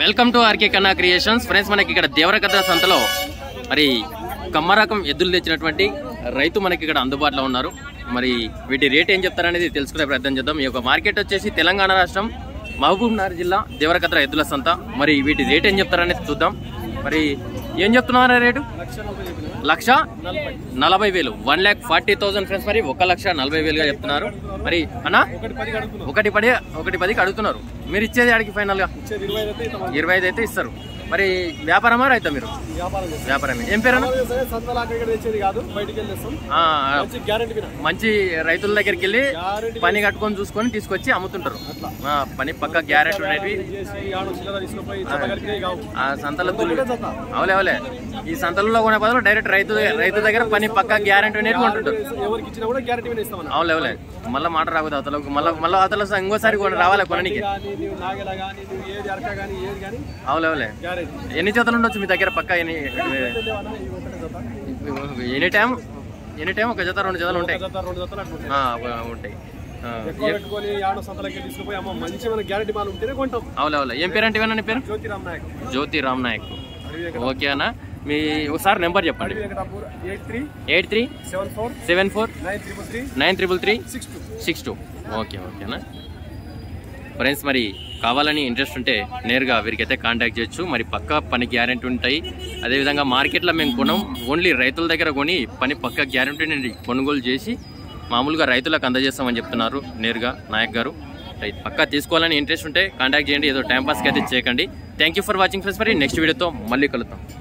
Welcome to RK Kanna creations friends మనకి ఇక్కడ దేవరకద్ర సంతలో మరి కమ్మ రకం ఎద్దులు తెచ్చినటువంటి రైతు మనకి ఇక్కడ అందుబాటులో ఉన్నారు మరి వీటి రేట్ ఏం చెప్తారనేది తెలుసుకునే ప్రయత్నం చేద్దాం ఈ యొక్క మార్కెట్ వచ్చేసి తెలంగాణ రాష్ట్రం మహబూబ్ నగర్ జిల్లా దేవరకద్ర ఎద్దుల సంత మరి వీటి రేట్ ఏం చెప్తారనేది చూద్దాం మరి ఏం చెప్తున్నారా రేటు లక్ష నలభై వేలు one lakh forty thousand friends మరి ఒక లక్ష నలభై వేలుగా చెప్తున్నారు మరి అన్నా ఒకటి పది ఒకటి పదికి అడుగుతున్నారు మీరు ఇచ్చేది ఆడికి ఫైనల్ గా ఇరవై ఐదు అయితే ఇస్తారు మరి వ్యాపారమా రైతా మీరు వ్యాపారం చేస్తాం వ్యాపారమే ఏం పేరు అన్న? సంతలాక ఇక్కడ తెచ్చేది కాదు బయటికి వెళ్ళేస్తాం ఆ, మంచి గ్యారెంటీ వినా మంచి రైతుల దగ్గరికి వెళ్ళి గ్యారెంటీ పని కట్టుకొని చూసుకొని తీసుకొచ్చి అమ్ముతుంటారు ఆ, పని పక్క గ్యారెంటీ ఉండేవి చేసి ఆడ చిల్లర తీసుకుపోయి జత కలిపినవి కావు ఆ సంతల తులి అవలే అవలే ఈ సంతలలో కొనే బదులు డైరెక్ట్ రైతు రైతు దగ్గర పని పక్క గ్యారెంటీ ఉండేవి కొంటుంటారు ఎవరికి ఇచ్చినా కూడా గ్యారెంటీ వినా ఇస్తామన్నా అవులే అవలే మళ్ళీ మాట రాకూడదు అవతలకు మళ్ళీ మళ్ళీ అవతల ఇంకోసారి కొని రావాలి కొననికి కానీ నువ్వు నాగేలా కానీ నువ్వు ఏది అరక కానీ ఏది కానీ అవులే అవలే గ్యారెంటీ ఎన్ని జతలు ఉండొచ్చు మీ దగ్గర పక్క ఎన్ని లేవన్నా ఈ ఒకటే జత ఎనీ టైం ఎనీ టైం ఒక జత రెండు జతలు ఒక ఉంటాయి జత రెండు జతలు అట్లా ఉంటాయి. ఆ, ఉంటాయి ఆ, ఎక్కువ పెట్టుకొని ఆడ సంతలకి తీసుకుపోయి అమ్మ మంచి మన గ్యారెంటీ మాలు ఉంటేనే కొంటాం అవులే అవులే ఏం పేరు అంటే ఇవన్నీ నీ పేరు జ్యోతిరామ్ నాయక్ జ్యోతి రామ్ నాయక్ అడవి వెంకట ఓకే అన్న మీ ఒకసారి నెంబర్ చెప్పండి Adavi Venkatapur eight three eight three seven four seven four nine triple three nine triple three six two six two okay ఓకేనా ఫ్రెండ్స్ మరి కావాలని ఇంట్రెస్ట్ ఉంటే నేరుగా వీరికైతే కాంటాక్ట్ చేయొచ్చు మరి పక్క పని గ్యారెంటీ ఉంటాయి అదేవిధంగా మార్కెట్లో మేము కొనం ఓన్లీ రైతుల దగ్గర కొని పని పక్క గ్యారెంటీ కొనుగోలు చేసి మామూలుగా రైతులకు అందజేస్తామని చెప్తున్నారు నేరుగా నాయక్ గారు రైట్ పక్కా తీసుకోవాలని ఇంట్రెస్ట్ ఉంటే కాంటాక్ట్ చేయండి ఏదో టైం పాస్కి అయితే చేయకండి thank you for watching friends మరి నెక్స్ట్ వీడియోతో మళ్ళీ కలుద్దాం